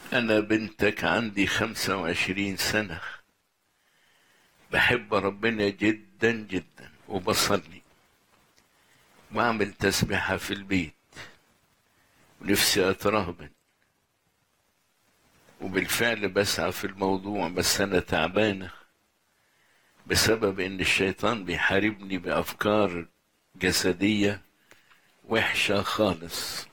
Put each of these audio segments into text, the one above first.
أنا بنتك عندي خمسة وعشرين سنة بحب ربنا جدا جدا وبصلي وأعمل تسبيحة في البيت ونفسي أترهبن وبالفعل بسعى في الموضوع بس أنا تعبانة بسبب إن الشيطان بيحاربني بأفكار جسدية وحشة خالص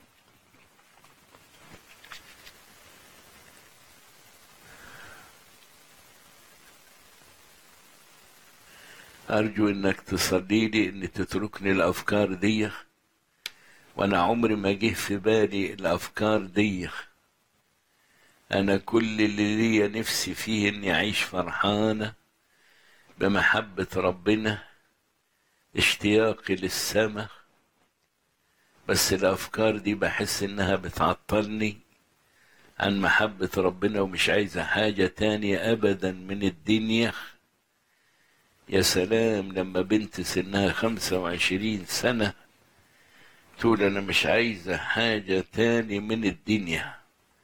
أرجو إنك تصلي لي إن تتركني الأفكار دي وأنا عمري ما جه في بالي الأفكار دي أنا كل اللي ليا نفسي فيه إني أعيش فرحانة بمحبة ربنا اشتياقي للسماء بس الأفكار دي بحس إنها بتعطلني عن محبة ربنا ومش عايزة حاجة تانية أبدا من الدنيا يا سلام لما بنت سنها خمسة وعشرين سنة تقول أنا مش عايزة حاجة تاني من الدنيا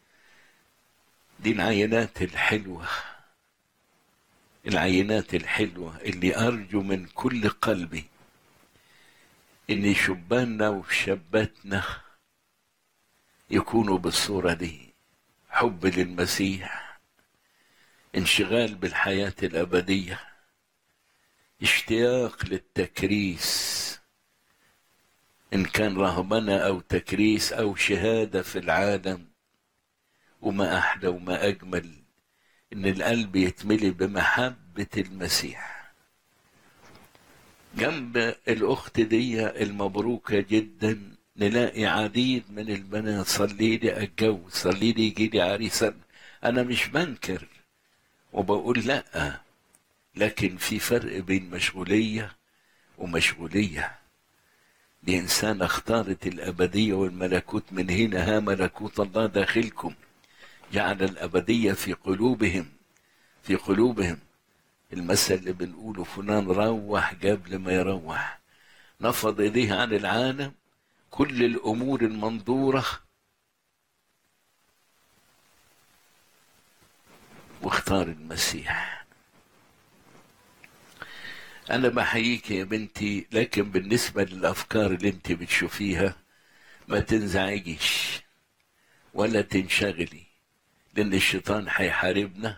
دي العينات الحلوة العينات الحلوة اللي أرجو من كل قلبي إن شباننا وشاباتنا يكونوا بالصورة دي حب للمسيح انشغال بالحياة الأبدية اشتياق للتكريس إن كان رهبنة أو تكريس أو شهادة في العالم وما أحلى وما أجمل إن القلب يتملي بمحبة المسيح جنب الأخت دي المبروكة جدا نلاقي عديد من البنات صلي لي أتجوز صلي لي يجي لي عريس أنا مش بنكر وبقول لأ لكن في فرق بين مشغولية ومشغولية دي إنسانة اختارت الأبدية والملكوت من هنا ها ملكوت الله داخلكم جعل الأبدية في قلوبهم في قلوبهم المثل اللي بنقوله فلان روح قبل ما يروح نفض ايديه عن العالم كل الامور المنظوره واختار المسيح انا بحييك يا بنتي لكن بالنسبه للافكار اللي انت بتشوفيها ما تنزعجيش ولا تنشغلي لان الشيطان هيحاربنا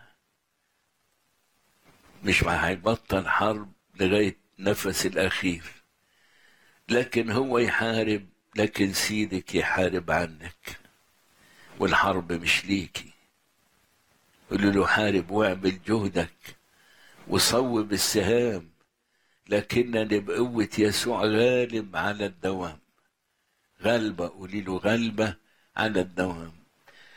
مش هيبطل حرب لغايه نفس الاخير لكن هو يحارب لكن سيدك يحارب عنك والحرب مش ليكي قول له حارب واعمل جهدك وصوب السهام لكنني بقوة يسوع غالب على الدوام غلبة قولي له غلبة على الدوام